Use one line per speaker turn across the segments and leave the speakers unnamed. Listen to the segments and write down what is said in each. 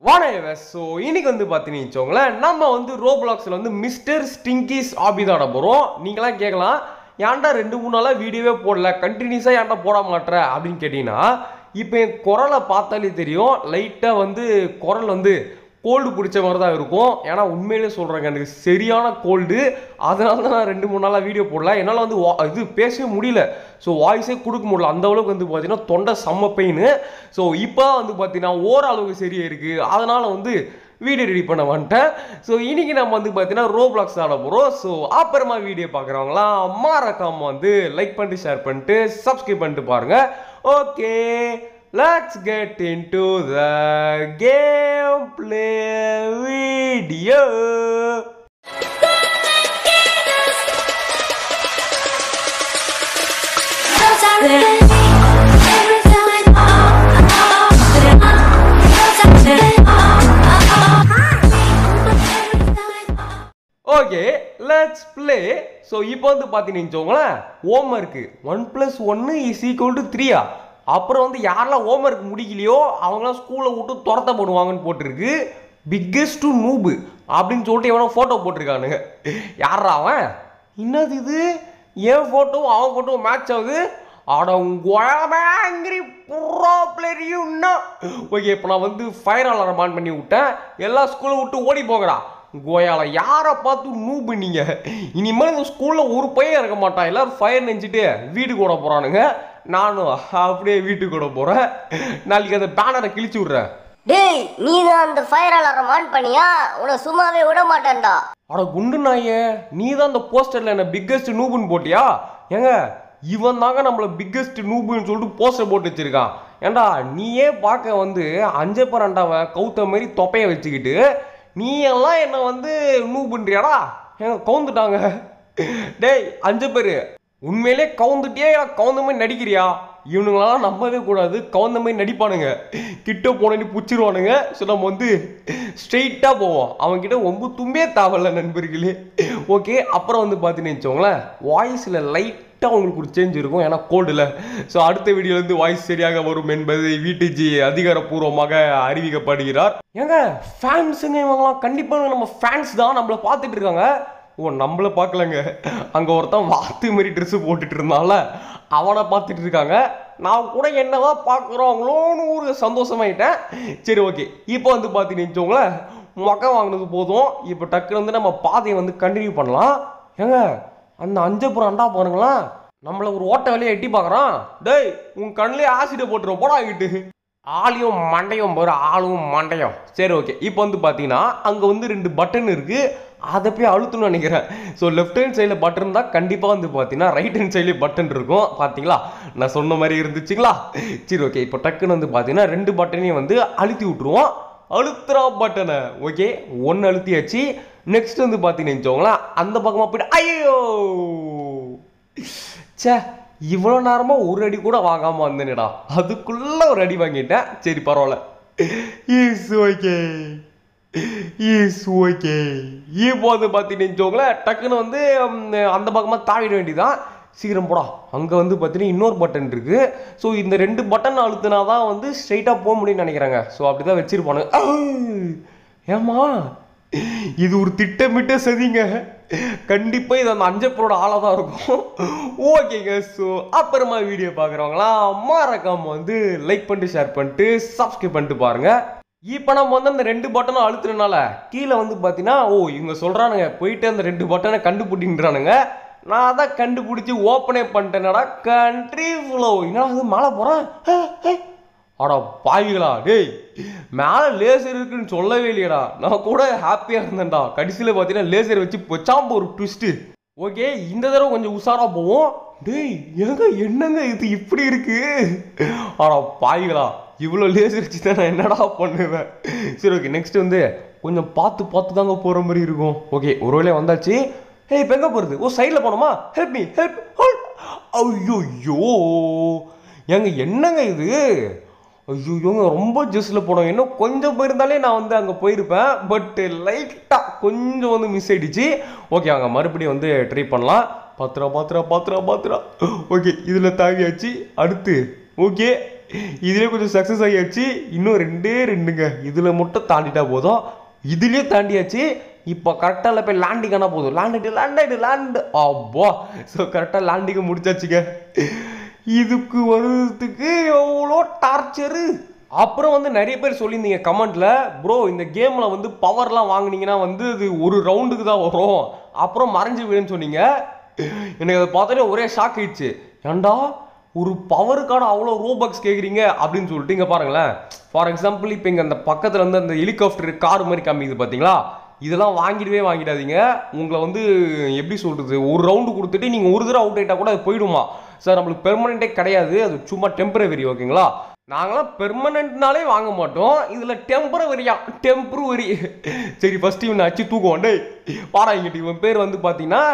வணக்கம் ஸோ இன்னைக்கு வந்து பார்த்தீங்கன்னு வச்சுக்கோங்களேன் நம்ம வந்து ரோப்ளாக்ஸில் வந்து மிஸ்டர் ஸ்டிங்கிஸ் ஆபி தான் ஆட போகிறோம் நீங்களாம் கேட்கலாம் ஏன்டா ரெண்டு மூணு நாளாக வீடியோவே போடல கண்டினியூஸாக ஏன்டா போட மாட்ற அப்படின்னு கேட்டிங்கன்னா இப்போ என் குரலை பார்த்தாலே தெரியும் லைட்டாக வந்து குரல் வந்து கோல்டு பிடிச்ச மாதிரி தான் இருக்கும் ஏன்னா உண்மையிலே சொல்கிறேங்க எனக்கு சரியான கோல்டு அதனால தான் நான் ரெண்டு மூணு நாளாக வீடியோ போடல என்னால் வந்து வா- இது பேசவே முடியல ஸோ வாய்ஸே கொடுக்க முடியல அந்த அளவுக்கு வந்து பார்த்தீங்கன்னா தொண்டை செம்ம பெயின் ஸோ இப்போ வந்து பார்த்தீங்கன்னா ஓரளவுக்கு சரியாக இருக்குது அதனால் வந்து வீடியோ ரெடி பண்ண வந்துட்டேன் ஸோ இன்னைக்கு நம்ம வந்து பார்த்தீங்கன்னா ரோப்ளாக்ஸ் ஆட போகிறோம் ஸோ அப்புறமா வீடியோ பார்க்குறவங்களாம் மறக்காம வந்து லைக் பண்ணிட்டு ஷேர் பண்ணிட்டு சப்ஸ்கிரைப் பண்ணிட்டு பாருங்க okay let's get into the game play video okay let's play so இப்போ வந்து பார்த்தீங்கன்னு வச்சுக்கோங்களேன் ஹோம் ஒர்க்கு ஒன் ப்ளஸ் ஒன்று இஸ் ஈக்குவல் டு த்ரீயா அப்புறம் வந்து யாரெல்லாம் ஹோம் ஒர்க் முடிக்கலையோ அவங்களாம் ஸ்கூலில் விட்டு துரத்த போடுவாங்கன்னு போட்டிருக்கு பிக்கெஸ்ட் நூபு அப்படின்னு சொல்லிட்டு எவனோ ஃபோட்டோ போட்டிருக்கானுங்க யாரா அவன் என்னது இது என் ஃபோட்டோவும் அவன் ஃபோட்டோவும் மேட்ச் ஆகுது அட ஆங்கிரி ப்ரோ பிளேயர் ஓகே இப்போ நான் வந்து ஃபயர் அலாரம் ஆன் பண்ணி விட்டேன் எல்லா ஸ்கூலை விட்டு ஓடி போங்கடா கோயால யாரை பார்த்து நூபு நீங்க இனிமேல் இந்த ஸ்கூலில் ஒரு பையன் இருக்க மாட்டான் எல்லாரும் ஃபயர் நெஞ்சிட்டு வீட்டுக்கு கூட போகிறானுங்க நானும் அப்படியே வீட்டுக்கு கூட போகிறேன் நாளைக்கு அந்த பேனரை கிழிச்சு விட்றேன்
டேய் நீ தான் அந்த ஃபயர் அலாரம் ஆன் பண்ணியா உன்னை சும்மாவே விட மாட்டேன்டா
அட குண்டு நாயே நீ தான் அந்த போஸ்டரில் என்ன பிக்கஸ்ட் நூபுன்னு போட்டியா ஏங்க இவன் தாங்க நம்மள பிக்கஸ்ட் நூபுன்னு சொல்லிட்டு போஸ்டர் போட்டு வச்சிருக்கான் ஏண்டா நீயே பார்க்க வந்து அஞ்சப்பரண்டாவை கவுத்த மாதிரி தொப்பைய வச்சுக்கிட்டு நீ எல்லாம் என்ன வந்து நூபுன்றியாடா ஏங்க கவுந்துட்டாங்க டேய் அஞ்சு பேர் உண்மையிலே கவுந்துட்டியா இல்ல கவுந்த மாதிரி நடிக்கிறியா இவனுங்களெல்லாம் நம்பவே கூடாது கவுந்த மாதிரி நடிப்பானுங்க கிட்ட போனி புச்சிருவானுங்க ஸோ நம்ம வந்து ஸ்ட்ரெயிட்டாக போவோம் அவன்கிட்ட ஒம்பு தும்பே தேவையில்ல நண்பர்களே ஓகே அப்புறம் வந்து பார்த்தீங்கன்னு வச்சுக்கோங்களேன் வாய்ஸில் லைட்டாக உங்களுக்கு ஒரு சேஞ்ச் இருக்கும் ஏன்னா கோல்டில் ஸோ அடுத்த வீடியோலேருந்து வாய்ஸ் சரியாக வரும் என்பதை வீட்டுஜி அதிகாரப்பூர்வமாக அறிவிக்கப்படுகிறார் ஏங்க ஃபேன்ஸுங்க இவங்கலாம் கண்டிப்பாக நம்ம ஃபேன்ஸ் தான் நம்மளை பார்த்துட்டு இருக்காங்க ஓ நம்மள பார்க்கலங்க அங்கே ஒருத்தன் வாத்து மாதிரி ட்ரெஸ்ஸு போட்டுட்டு இருந்தால அவனை பார்த்துட்டு இருக்காங்க நான் கூட என்னதான் பார்க்குறோங்களோன்னு ஒரு சந்தோஷமாயிட்டேன் சரி ஓகே இப்போ வந்து பார்த்தீங்கன்னு வச்சுக்கோங்களேன் மொக்கம் வாங்கினது போதும் இப்போ டக்குன்னு வந்து நம்ம பாதையை வந்து கண்டினியூ பண்ணலாம் ஏங்க அந்த அஞ்சப்புறம் அண்டா பாருங்களேன் நம்மள ஒரு ஓட்ட வேலையை எட்டி பார்க்குறான் டேய் உன் கண்ணிலே ஆசிட போட்டுரும் போடா ஆகிட்டு ஆளையும் மண்டையும் பாரு ஆளும் மண்டையும் சரி ஓகே இப்போ வந்து பார்த்தீங்கன்னா அங்கே வந்து ரெண்டு பட்டன் இருக்கு அதை போய் அழுத்தணும்னு நினைக்கிறேன் ஸோ லெஃப்ட் ஹேண்ட் சைடில் பட்டன் தான் கண்டிப்பாக வந்து பார்த்தீங்கன்னா ரைட் ஹேண்ட் சைட்லேயே பட்டன் இருக்கும் பார்த்தீங்களா நான் சொன்ன மாதிரி இருந்துச்சுங்களா சரி ஓகே இப்போ டக்குன்னு வந்து பார்த்தீங்கன்னா ரெண்டு பட்டனையும் வந்து அழுத்தி விட்ருவோம் அழுத்துறா பட்டனை ஓகே ஒன்று அழுத்தியாச்சு நெக்ஸ்ட் வந்து பார்த்தீங்கன்னு வச்சுக்கோங்களேன் அந்த பக்கமாக போயிட்டு ஐயோ ச்சே இவ்வளோ நேரமா ஒரு அடி கூட வாங்காம வந்தேனேடா அதுக்குள்ள ஒரு அடி வாங்கிட்டேன் சரி பரவாயில்ல இஸ் ஓகே இஸ் ஓகே இப்போ வந்து பார்த்தீங்கன்னு வச்சுக்கோங்களேன் டக்குன்னு வந்து ம், அந்த பக்கமாக தாவிட வேண்டியதான் சீக்கிரம் போடா அங்கே வந்து பார்த்தீங்கன்னா இன்னொரு பட்டன் இருக்கு ஸோ இந்த ரெண்டு பட்டன் அழுத்தினா தான் வந்து ஸ்ட்ரைட்டாக போக முடியும்னு நினைக்கிறாங்க ஸோ அப்படி தான் வச்சிருப்பானுங்க ஆ! ஏம்மா இது ஒரு திட்டமிட்ட சதிங்க கண்டிப்பா இது அந்த அஞ்சப்பரோட ஆளா தான் இருக்கும் ஓகேங்க ஸோ அப்புறமா வீடியோ பார்க்குறவங்களாம் மறக்காம வந்து லைக் பண்ணிட்டு ஷேர் பண்ணிட்டு சப்ஸ்கிரைப் பண்ணிட்டு பாருங்க இப்போ நம்ம வந்து அந்த ரெண்டு பட்டனும் அழுத்துறதுனால கீழே வந்து பார்த்தீங்கன்னா ஓ இவங்க சொல்றானுங்க போயிட்டு அந்த ரெண்டு பட்டனை கண்டுபிடின்றானுங்க நான் அதான் கண்டுபிடிச்சி ஓப்பனே பண்ணிட்டேனடா கண்ட்ரி ஃப்ளோ என்னடா அது மேலே போகிறேன் அட பாவிகளா டேய் மேலே லேசர் இருக்குன்னு சொல்லவே இல்லையடா நான் கூட ஹாப்பியாக இருந்தேன்டா கடைசியில் பார்த்தீங்கன்னா லேசர் வச்சு பொச்சாம்ப ஒரு ட்விஸ்ட்டு ஓகே இந்த தடவை கொஞ்சம் உஷாரா போவோம் டேய் ஏங்க என்னங்க இது இப்படி இருக்கு அட பாவிகளா இவ்வளோ லேசர் வச்சு தான் நான் என்னடா பண்ணுவேன் சரி ஓகே நெக்ஸ்ட் வந்து கொஞ்சம் பார்த்து பார்த்து தாங்க போகிற மாதிரி இருக்கும் ஓகே ஒரு வேளையை வந்தாச்சு ஹே இப்போ எங்கே போகிறது ஓ சைடில் போனோமா ஹெல்ப் மீ ஹெல்ப் ஹெல்ப் ஐயோ ஏங்க என்னங்க இது ஐயோங்க ரொம்ப ஜஸ்டில் போனோம் இன்னும் கொஞ்சம் போயிருந்தாலே நான் வந்து அங்கே போயிருப்பேன் பட் லைட்டாக கொஞ்சம் வந்து மிஸ் ஆயிடுச்சு ஓகே அங்கே மறுபடியும் வந்து ட்ரை பண்ணலாம் பாத்திரா பாத்திரா பாத்திரா பாத்திரா ஓகே இதில் தாவியாச்சு அடுத்து ஓகே இதுலேயே கொஞ்சம் சக்ஸஸ் ஆகியாச்சு இன்னும் ரெண்டே ரெண்டுங்க இதில் மட்டும் தாண்டிட்டா போதும் இதுலேயும் தாண்டியாச்சு இப்போ கரெக்டாக போய் லேண்டிங் ஆனால் போதும் லேண்டிட்டு லேண்டாயிட்டு லேண்டு அப்பா ஸோ கரெக்டாக லேண்டிங்கை முடிச்சாச்சுங்க இதுக்கு வருவதுக்கு எவ்வளோ டார்ச்சரு அப்புறம் வந்து நிறைய பேர் சொல்லியிருந்தீங்க கமெண்ட்ல ப்ரோ இந்த கேமில் வந்து பவர்லாம் வாங்குனீங்கன்னா வந்து அது ஒரு ரவுண்டுக்கு தான் வரும் அப்புறம் மறைஞ்சு விடுன்னு சொன்னீங்க எனக்கு அதை பார்த்தோன்னே ஒரே ஷாக் ஆயிடுச்சு ஏன்டா ஒரு பவருக்கான அவ்வளோ ரோபக்ஸ் கேட்குறீங்க அப்படின்னு சொல்லிட்டு இங்கே பாருங்களேன் ஃபார் எக்ஸாம்பிள் இப்போ இங்கே அந்த பக்கத்தில் வந்து அந்த ஹெலிகாப்டர் கார் மாதிரி காமிக்குது பார்த்தீங்களா இதெல்லாம் வாங்கிடவே வாங்கிடாதீங்க உங்களை வந்து எப்படி சொல்கிறது ஒரு ரவுண்டு கொடுத்துட்டு நீங்கள் ஒரு தடவை அவுட் ஆகிட்டா கூட அது போயிடுமா சார் நம்மளுக்கு பெர்மனெண்ட்டே கிடையாது அது சும்மா டெம்பரவரி ஓகேங்களா நாங்களாம் பெர்மனெண்ட்னாலே வாங்க மாட்டோம் இதில் டெம்பரவரியா டெம்பரவரி சரி ஃபஸ்ட்டு இவனை அச்சு தூக்குவோம் டேய் பாடா இங்கிட்டு இவன் பேர் வந்து பார்த்தீங்கன்னா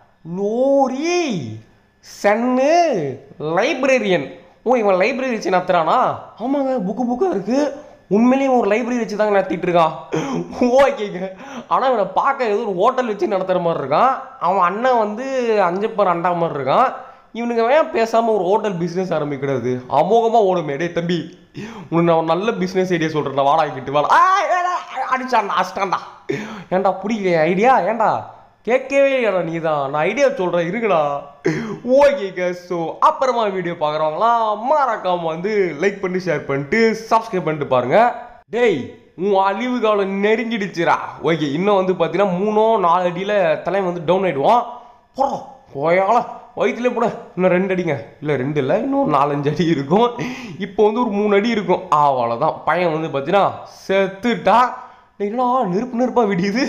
நோரி சன்னு லைப்ரரியன் ஓ இவன் லைப்ரரி வச்சு நடத்துறானா ஆமாங்க புக்கு புக்காக இருக்குது உண்மையிலேயே ஒரு லைப்ரரி வச்சு தாங்க நடத்திட்டு இருக்கான் ஓகேங்க ஆனால் இவனை பார்க்க ஏதோ ஒரு ஹோட்டல் வச்சு நடத்துகிற மாதிரி இருக்கான் அவன் அண்ணன் வந்து அஞ்சப்பர் அண்டா மாதிரி இருக்கான் இவனுங்க ஏன் பேசாமல் ஒரு ஹோட்டல் பிஸ்னஸ் ஆரம்பிக்கிறது அமோகமாக ஓடுமே டேய் தம்பி உனக்கு நான் ஒரு நல்ல பிஸ்னஸ் ஐடியா சொல்கிறேன் வாடா கிட்டு வாடா ஆ, ஏடா, அடிச்சான்டா அடிச்சிட்டான்டா ஏன்டா பிடிக்கலையா ஐடியா ஏன்டா கேட்கவே இல்லைடா நீ தான் நான் ஐடியா சொல்கிறேன் இருக்குடா ஓகேங்க ஸோ அப்புறமா வீடியோ பார்க்குறவங்களாம் மறக்காம வந்து லைக் பண்ணி ஷேர் பண்ணிட்டு சப்ஸ்கிரைப் பண்ணிட்டு பாருங்க டேய் உன் அழிவு காலம் நெருங்கிடுச்சுடா ஓகே இன்னும் வந்து பார்த்தீங்கன்னா மூணோ நாலு அடியில் தலைவன் வந்து டவுன் ஆயிடுவான் போகிறோம் போயால வயிற்றுல போட இன்னும் ரெண்டு அடிங்க இல்லை ரெண்டு இல்லை இன்னும் நாலஞ்சு அடி இருக்கும் இப்போ வந்து ஒரு மூணு அடி இருக்கும் அவ்வளோதான் பையன் வந்து பார்த்தீங்கன்னா செத்துட்டா டேய், என்னடா நெருப்பு நெருப்பாக விடியுது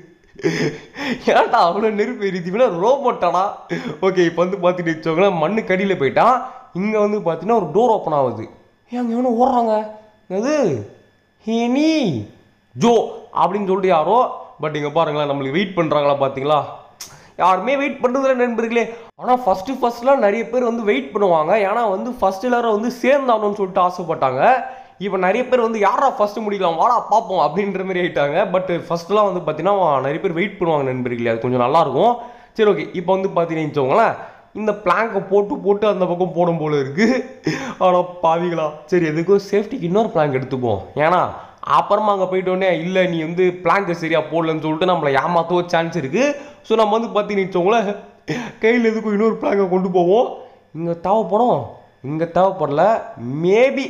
ஏன்டா அவ்வளோ நெருப்பு எரியுதுன்னா ரோபோட்டாடா ஓகே இப்போ வந்து பார்த்துட்டு வச்சவங்களேன் மண்ணு கடியில் போயிட்டான் இங்கே வந்து பார்த்தீங்கன்னா ஒரு டோர் ஓப்பன் ஆகுது ஏங்க எவனோ ஓடுறாங்க அது ஹேனி ஜோ அப்படின்னு சொல்லிட்டு யாரோ பட் இங்கே பாருங்களேன் நம்மளுக்கு வெயிட் பண்ணுறாங்களா பார்த்தீங்களா யாருமே வெயிட் பண்ணுறதுல நண்பர்களே ஆனால் ஃபஸ்ட்டு ஃபஸ்ட்லாம் நிறைய பேர் வந்து வெயிட் பண்ணுவாங்க ஏன்னா வந்து ஃபஸ்ட் எல்லாரும் வந்து சேர்ந்தாகணும்னு சொல்லிட்டு ஆசைப்பட்டாங்க இப்போ நிறைய பேர் வந்து யாரா ஃபஸ்ட்டு முடிக்கலாம் வாடா பார்ப்போம் அப்படின்ற மாதிரி ஆயிட்டாங்க பட் ஃபஸ்ட்லாம் வந்து பார்த்தீங்கன்னா நிறைய பேர் வெயிட் பண்ணுவாங்க நண்பர்களே அது கொஞ்சம் நல்லாயிருக்கும் சரி ஓகே இப்போ வந்து பார்த்தீங்கன்னு வச்சுக்கோங்களேன் இந்த பிளாங்கை போட்டு போட்டு அந்த பக்கம் போடும் போல இருக்கு ஆனால் பாவிகளா சரி எதுக்கும் சேஃப்டிக்கு இன்னொரு பிளாங்க் எடுத்துப்போம் ஏன்னா அப்புறமா அங்கே போயிட்டோடனே இல்லை நீ வந்து பிளாங்கை சரியாக போடலன்னு சொல்லிட்டு நம்மளை ஏமாத்தவோ சான்ஸ் இருக்குது ஸோ நம்ம வந்து பார்த்தீங்கன்னு வச்சோங்களேன் கையில் எதுக்கும் இன்னொரு பிளாங்கை கொண்டு போவோம் இங்கே தேவைப்படும் இங்கே தேவைப்படல மேபி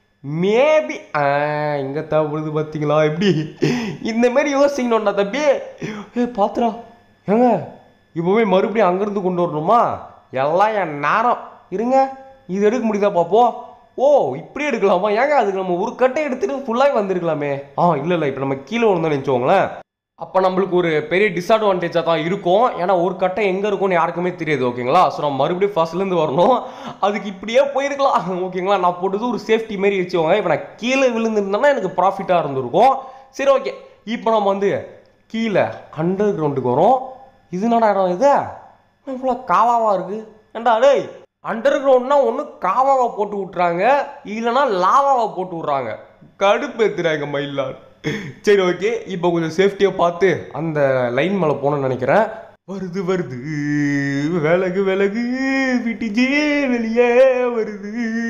மேபி இங்கே தேவைப்படுது பார்த்தீங்களா எப்படி இந்த மாதிரி யோசிக்கணும்டா தம்பி ஏ பாத்துடா ஏங்க இப்போவே மறுபடியும் அங்கேருந்து கொண்டு வரணுமா எல்லாம் என் நேரம் இருங்க இது எடுக்க முடியுதா பார்ப்போம் ஓ இப்படி எடுக்கலாமா ஏங்க அதுக்கு நம்ம ஒரு கட்டை எடுத்துட்டு ஃபுல்லாக வந்திருக்கலாமே ஆ இல்லை இல்லை இப்போ நம்ம கீழே விழுந்தோம்னு வச்சுக்கோங்களேன் அப்போ நம்மளுக்கு ஒரு பெரிய டிஸ்அட்வான்டேஜாக தான் இருக்கும் ஏன்னா ஒரு கட்டை எங்கே இருக்கும்னு யாருக்குமே தெரியாது ஓகேங்களா ஸோ நம்ம மறுபடியும் ஃபர்ஸ்ட்லேருந்து வரணும் அதுக்கு இப்படியே போயிருக்கலாம் ஓகேங்களா நான் போட்டது ஒரு சேஃப்டி மாரி வச்சுக்கோங்க இப்போ நான் கீழே விழுந்திருந்தேன்னா எனக்கு ப்ராஃபிட்டாக இருந்திருக்கும் சரி ஓகே இப்போ நம்ம வந்து கீழே அண்டர் கிரவுண்டுக்கு வரோம் இது என்னடா இடம் இது இவ்வளோ காவாவாக இருக்கு ஏண்டா டேய் அண்டர் கிரவுண்ட்னா ஒன்று காவாவை போட்டு விட்றாங்க இல்லைன்னா லாவாவை போட்டு விட்றாங்க கடுப்பு ஏத்துறாங்க மயிலார் சரி ஓகே இப்போ கொஞ்சம் சேஃப்டியாக பார்த்து அந்த லைன் மேலே போகணும்னு நினைக்கிறேன் வருது வருது விலகு விலகு விட்டுஜே வெளியே வருது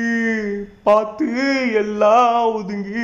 பார்த்து எல்லாம் ஒதுங்கு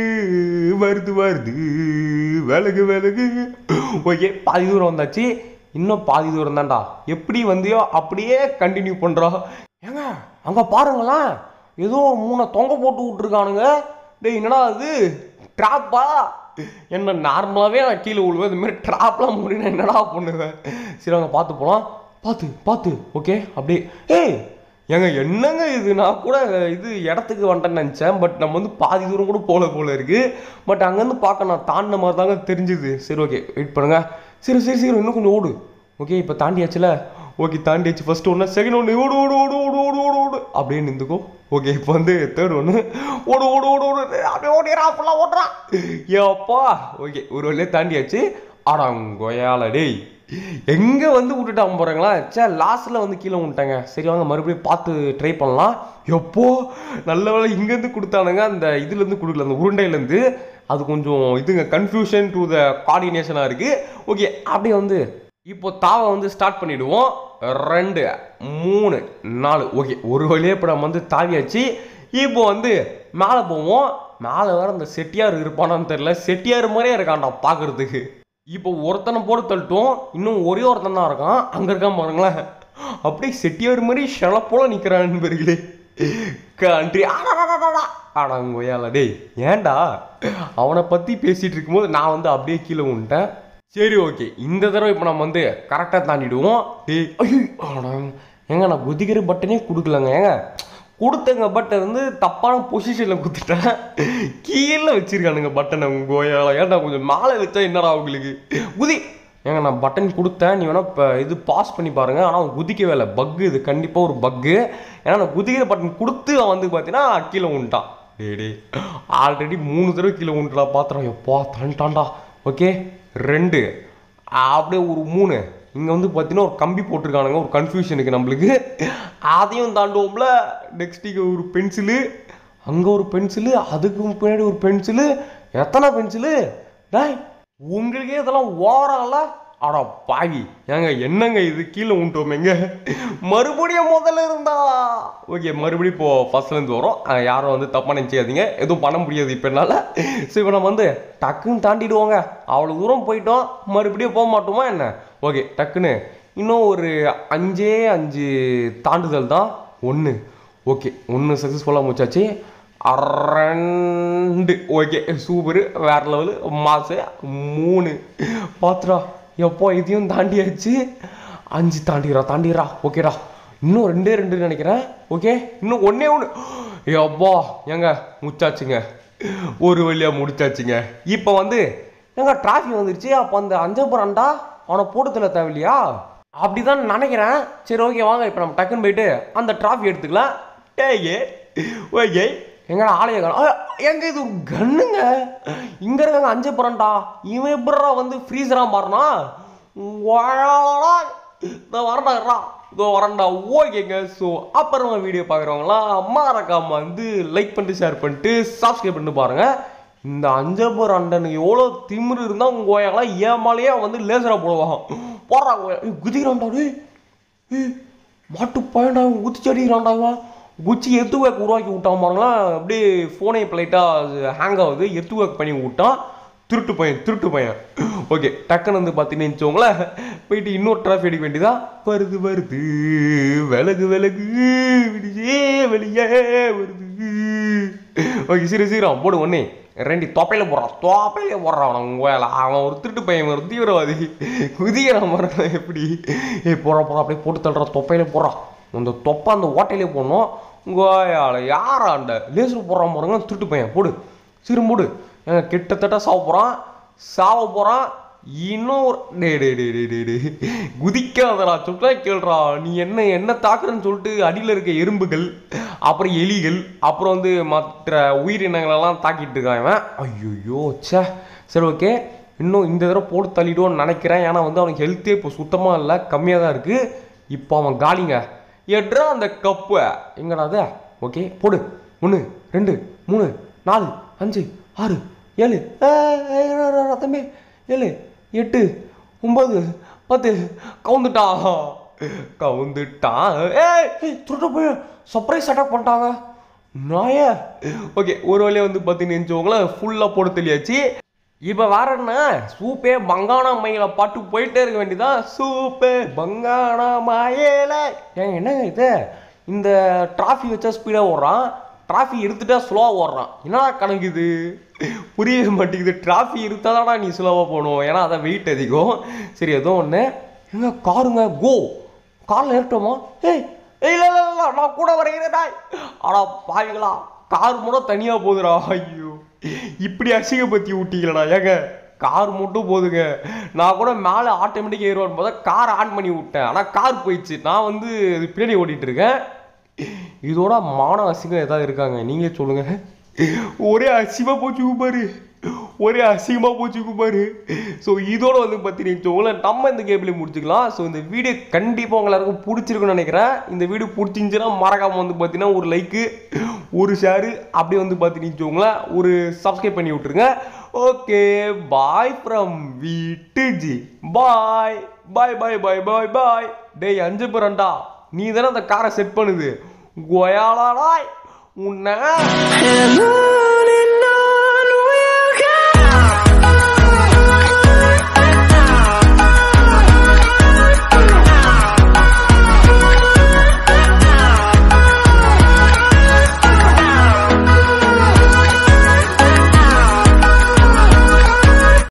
வருது வருது விலகு விலகு ஓகே பாதி தூரம் வந்தாச்சு இன்னும் பாதி தூரம் தான்டா எப்படி வந்தியோ அப்படியே கண்டினியூ பண்ணுறோம் ஏங்க அங்கே பாருங்களேன் ஏதோ ஒரு மூணை தொங்க போட்டு விட்ருக்கானுங்க டேய் என்னடா அது ட்ராப்பா என்ன நார்மலாகவே நான் கீழே விழுவேன் இந்த மாதிரி ட்ராப்லாம் முடியும் என்னடா பண்ணுவேன் சரி அவங்க பார்த்து போகலாம் பார்த்து பார்த்து ஓகே அப்படியே ஏய் ஏங்க என்னங்க இது நான் கூட இது இடத்துக்கு வந்துட்டேன்னு நினச்சேன் பட் நம்ம வந்து பாதி தூரம் கூட போல போல இருக்கு பட் அங்கேருந்து பார்க்க நான் தாண்டின மாதிரி தாங்க தெரிஞ்சுது சரி ஓகே வெயிட் பண்ணுங்க சரி சரி சரி இன்னும் கொஞ்சம் ஓடு ஓகே இப்போ தாண்டியாச்சுல ஓகே தாண்டியாச்சு ஃபர்ஸ்ட் ஒன்று செகண்ட் ஒன்று ஓடு ஓடு ஓடு ஓடு ஓடு ஓடு ஓடு அப்படியே நின்றுக்கோ ஓகே இப்போ வந்து தேர்ட் ஒன்று ஓடு ஓடு ஓடு ஓடு அப்படியே ஓடிறா ஃபுல்லாக ஓடுறா ஏப்பா ஓகே ஒரு வழியாக தாண்டியாச்சு ஆடாங்கொயால டேய் எங்கே வந்து விட்டுட்டாங்க போகிறாங்களா சே லாஸ்ட்டில் வந்து கீழே விட்டாங்க சரி வாங்க மறுபடியும் பார்த்து ட்ரை பண்ணலாம் எப்போ நல்ல வேலை இங்கேருந்து கொடுத்தானுங்க அந்த இதுலேருந்து கொடுக்கல அந்த உருண்டையிலேருந்து அது கொஞ்சம் இதுங்க கன்ஃபியூஷன் டு த கோஆர்டினேஷனாக இருக்குது ஓகே அப்படியே வந்து இப்போ தாவை வந்து ஸ்டார்ட் பண்ணிடுவோம் ரெண்டு மூணு நாலு ஓகே ஒரு வழியே இப்போ நம்ம வந்து தாவியாச்சு இப்போ வந்து மேலே போவோம் மேலே வேற அந்த செட்டியார் இருப்பானான்னு தெரியல செட்டியார் மாதிரியே இருக்கான்டா பார்க்கறதுக்கு இப்போ ஒருத்தனை போட்டு தள்ளிட்டோம் இன்னும் ஒரே ஒருத்தன் தான் இருக்கான் அங்கே இருக்கான் பாருங்களேன் அப்படியே செட்டியார் மாதிரி ஷெலப்போல நிற்கிறான் நண்பர்களே கண்ட்ரி ஆடாங்கோயால டேய் ஏன்டா அவனை பற்றி பேசிகிட்டு இருக்கும்போது நான் வந்து அப்படியே கீழே விட்டேன் சரி ஓகே இந்த தடவை இப்போ நம்ம வந்து கரெக்டாக தாண்டிடுவோம் டேய் ஐயோ ஆடா ஏங்க நான் குதிக்கிற பட்டனே கொடுக்கலங்க ஏங்க கொடுத்தங்க பட் வந்து தப்பான பொசிஷனில் குத்திட்டேன் கீழே வச்சிருக்கானுங்க பட்டனை கோயால ஏன்டா கொஞ்சம் மேலே வச்சா என்னடா உங்களுக்கு குதி ஏங்க நான் பட்டன் கொடுத்தேன் நீ வேணா இப்போ இது பாஸ் பண்ணி பாருங்க ஆனால் அவன் குதிக்கவே இல்லை பக்கு இது கண்டிப்பாக ஒரு பக்கு ஏன்னா நான் குதிக்கிற பட்டன் கொடுத்து அவன் வந்து பார்த்தீங்கன்னா கீழே உண்டான் டே டே ஆல்ரெடி மூணு தடவை கீழே உண்டுடா பாத்திரம் எப்பா தண்டான்டா ஓகே ரெண்டு அப்படியே ஒரு மூணு இங்கே வந்து பார்த்தீங்கன்னா ஒரு கம்பி போட்டிருக்கானுங்க ஒரு கன்ஃபியூஷனுக்கு நம்மளுக்கு அதையும் தாண்டுவோம்ல நெக்ஸ்ட்டுக்கு ஒரு பென்சிலு அங்கே ஒரு பென்சிலு அதுக்கு பின்னாடி ஒரு பென்சிலு எத்தனை பென்சிலு டேய் உங்களுக்கே இதெல்லாம் ஓவரால அடா பாவி ஏங்க என்னங்க இது கீழே உண்டோமேங்க மறுபடியும் முதல்ல இருந்தா ஓகே மறுபடியும் இப்போ ஃபர்ஸ்ட்லேருந்து வரும் அஹ் யாரும் வந்து தப்பாக நினச்சிக்காதீங்க எதுவும் பண்ண முடியாது இப்போ என்னால் ஸோ இப்போ நம்ம வந்து டக்குன்னு தாண்டிடுவோங்க அவ்வளோ தூரம் போயிட்டோம் மறுபடியும் போக மாட்டோமா என்ன ஓகே டக்குன்னு இன்னும் ஒரு அஞ்சே அஞ்சு தாண்டுதல் தான் ஒன்று ஓகே ஒன்று சக்ஸஸ்ஃபுல்லாக முடிச்சாச்சு ரெண்டு ஓகே சூப்பரு வேற லெவலு மாசு மூணு பாத்துடா எப்போ இதையும் தாண்டியாச்சு அஞ்சு தாண்டிடுறா தாண்டிடுறா ஓகேடா இன்னும் ரெண்டே ரெண்டு நினைக்கிறேன் ஓகே இன்னும் ஒண்ணே ஒன்று எப்பா ஏங்க முடிச்சாச்சுங்க ஒரு வழியா முடிச்சாச்சுங்க இப்போ வந்து ஏங்க டிராஃபிக் வந்துருச்சு அப்போ அந்த அஞ்சபுரம்டா அவனை போட்டு தள்ள தேவையில்லையா அப்படிதான் நினைக்கிறேன் சரி ஓகே வாங்க இப்போ நம்ம டக்குன்னு போயிட்டு அந்த டிராஃபி எடுத்துக்கலாம் டேயே ஓகே எங்கடா ஆலய காணோம் எங்க இது ஒரு கண்ணுங்க இங்க இருக்காங்க அஞ்சு புறண்டா இவன் எப்படா வந்து ஃப்ரீசரா மாறினா இதோ வரண்டாடா இதோ வரண்டா ஓகேங்க ஸோ அப்புறமா வீடியோ பார்க்குறவங்களாம் மறக்காம வந்து லைக் பண்ணிட்டு ஷேர் பண்ணிட்டு சப்ஸ்கிரைப் பண்ணிட்டு பாருங்க இந்த அஞ்சபர் அண்டனுக்கு எவ்வளோ திமிரு இருந்தால் உங்கள் கோயெல்லாம் ஏமாலேயே வந்து லேசராக போடுவான் போடுறாங்க குதிக்கிறான்டா டேய் ஏய், மாட்டு பயன்டா குதிச்சு அடிக்கிறான்டா இவன் குச்சி எத்து வேக் உருவாக்கி விட்டான் பாருங்களேன் அப்படியே ஃபோனை லைட்டாக ஹேங் ஆகுது எத்து வேக் பண்ணி விட்டான் திருட்டு பையன் திருட்டு பையன் ஓகே டக்குன்னு வந்து பார்த்தீங்கன்னு வச்சுக்கோங்களேன் போயிட்டு இன்னொரு டிராஃபி அடிக்க வேண்டியதா வருது வருது விலகு விலகு விடியே வெளியே வருது ஓகே சரி சீரம் போடு ஒன்னே ரெண்டு தொப்பையில போடுறான் தொப்பையில போடுறான் அவன் உங்க வேலை அவன் ஒரு திருட்டு பையன் ஒரு தீவிரவாதி குதிக்கிறான் பாருங்க எப்படி ஏ போறா போறா அப்படியே போட்டு தள்ளுறான் தொப்பையில போடுறான் அந்த தொப்பை அந்த ஓட்டையிலே போடணும் உங்க யாராண்ட லேசர் போடுறான் பாருங்க திருட்டு பையன் போடு சிறு போடு ஏங்க, கிட்டத்தட்ட சாவ போறான் சாவ போறான் இன்னும் ஒரு டே டே டே டே டே டே குதிக்காதடா சொல்றா கேள்றா நீ என்ன என்ன தாக்குறன்னு சொல்லிட்டு அடியில் இருக்க எறும்புகள் அப்புறம் எலிகள் அப்புறம் வந்து மற்ற உயிரினங்களெல்லாம் தாக்கிட்டு இருக்கான் இவன் ஐயோ ச்சே சரி ஓகே இன்னும் இந்த தடவை போட்டு தள்ளிடுவோன்னு நினைக்கிறேன் ஏன்னா வந்து அவனுக்கு ஹெல்த்தே இப்போ சுத்தமாக இல்லை கம்மியாக தான் இருக்குது இப்போ அவன் காலிங்க எட்ரா அந்த கப்பு எங்கடா அது ஓகே போடு ஒன்று ரெண்டு மூணு நாலு அஞ்சு ஆறு ஏழு ஏய், ஏய், ரா, ரா, ரா, தம்பி ஏழு எட்டு ஒன்பது பத்து கவுந்துட்டான் கவுந்துட்டான் ஏய் ஏய், திருட்டு போய் சர்ப்ரைஸ் அட்டாக் பண்ணிட்டாங்க நாய ஓகே ஒரு வழியா வந்து பார்த்தீங்கன்னு வச்சுக்கோங்களேன் ஃபுல்லாக போட்டு தெளியாச்சு இப்போ வேற என்ன சூப்பே பங்கானா மயில பாட்டு போயிட்டே இருக்க வேண்டியதான் சூப்பே பங்கானா மயில ஏங்க என்னங்க இது இந்த டிராஃபி வச்சா ஸ்பீடாக ஓடுறான் டிராஃபி எடுத்துட்டா ஸ்லோவாக ஓடுறான் என்னடா கணக்கு இது புரியவே மாட்டேங்குது டிராஃபி எடுத்தாதாடா நீ ஸ்லோவாக போகணும் ஏன்னா அதான் வெயிட் அதிகம் சரி ஏதோ ஒன்று எங்க காருங்க கோ காரில் ஏறிட்டோமா ஏய் ஏய், இல்ல இல்ல இல்ல நான் கூட வரைகிறேன்டா ஆனா பாவிகளா கார் மட்டும் தனியா போகுதுடா ஐயோ இப்படி அசிங்கப்படுத்தி விட்டீங்களடா ஏங்க கார் மட்டும் போதுங்க நான் கூட மேலே ஆட்டோமேட்டிக் ஏறுவான்னு பார்த்தா கார் ஆன் பண்ணி விட்டேன் ஆனால் கார் போயிடுச்சு நான் வந்து இது பின்னாடி ஓட்டிட்டு இருக்கேன் இதோட மான அசிங்கம் ஏதாவது இருக்காங்க நீங்களே சொல்லுங்க ஒரே அசிங்கமா போச்சு பாரு ஒரே அசிங்கமா போச்சு பாரு ஸோ இதோட வந்து பார்த்தீங்கன்னா நம்ம இந்த கேபிளே முடிச்சுக்கலாம் ஸோ இந்த வீடியோ கண்டிப்பாக உங்க எல்லாருக்கும் பிடிச்சிருக்குன்னு நினைக்கிறேன் இந்த வீடியோ பிடிச்சிருந்துச்சுன்னா மறக்காம வந்து பார்த்தீங்கன்னா ஒரு லைக்கு ஒரு ஷேரு அப்படியே வந்து பார்த்தீங்கன்னா ஒரு சப்ஸ்கிரைப் பண்ணி விட்டுருங்க ஓகே பாய் ஃப்ரம் வீட்டுஜி பாய் பாய் பாய் பாய் பாய் பாய் டேய் அஞ்சு பேரண்டா நீ தானே அந்த காரை செட் பண்ணுது கோயாலாடாய் உன்னை
Hello